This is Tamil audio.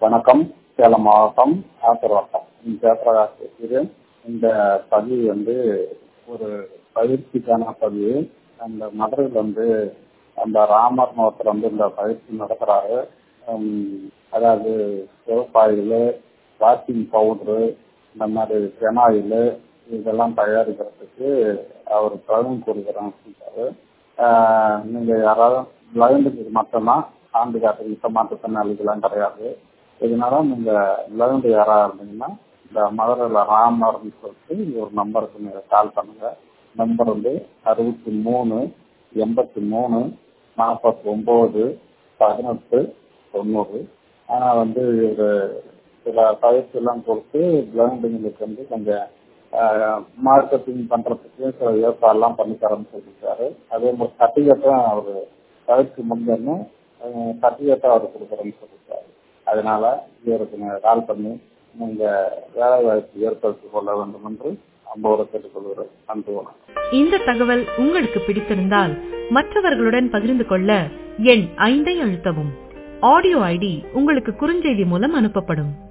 வணக்கம் சேலம் மாவட்டம் ஆத்தூர் வட்டம் ஜெயபிரகாஷ் பேசுகிறேன் இந்த பதிவு வந்து ஒரு பயிற்சிக்கான பதிவு அந்த மதுரையில் வந்து அந்த ராமர்னு ஒருத்தர் வந்து இந்த பயிற்சி நடத்துகிறாரு அதாவது சிவப்பாயில் வாஷிங் பவுட்ரு இந்த மாதிரி பெனாயில் இதெல்லாம் தயாரிக்கிறதுக்கு அவர் பலன் கொடுக்குறேன்னு சொல்லிட்டாரு நீங்கள் யாராவது பிளைண்டுக்கு மட்டும்தான் ஆண்டு காட்டுகிட்ட மாற்றுத்திறனாளிகளாம் கிடையாது இதனால நீங்கள் பிளைண்டு யாராக இருந்தீங்கன்னா இந்த மதுரையில் ராமர்னு சொல்லிட்டு ஒரு நம்பருக்கு நீங்கள் கால் பண்ணுங்க நம்பர் வந்து அறுபத்தி மூணு எண்பத்தி மூணு நாற்பத்தி ஒம்பது பதினெட்டு தொண்ணூறு ஆனால் வந்து ஒரு சில பயிற்சியெல்லாம் கொடுத்து பிளைண்டுங்களுக்கு வந்து கொஞ்சம் மார்க்கெட்டிங் பண்ணுறதுக்கு சில ஏற்பாடெல்லாம் பண்ணி தரேன்னு சொல்லியிருக்காரு அதே மாதிரி சர்டிஃபிகேட்டும் அவர் பயிற்சி முடிஞ்சோடனே சர்டிஃபிகேட்டும் அவர் கொடுக்குறேன்னு சொல்லியிருக்காரு அதனால இவருக்கு நீங்கள் கால் பண்ணி நீங்கள் வேலை வாய்ப்பு ஏற்படுத்திக் கொள்ள வேண்டும் என்று அன்போடு கேட்டுக்கொள்கிறேன் நன்றி வணக்கம் இந்த தகவல் உங்களுக்கு பிடித்திருந்தால் மற்றவர்களுடன் பகிர்ந்து கொள்ள எண் ஐந்தை அழுத்தவும் ஆடியோ ஐடி உங்களுக்கு குறுஞ்செய்தி மூலம் அனுப்பப்படும்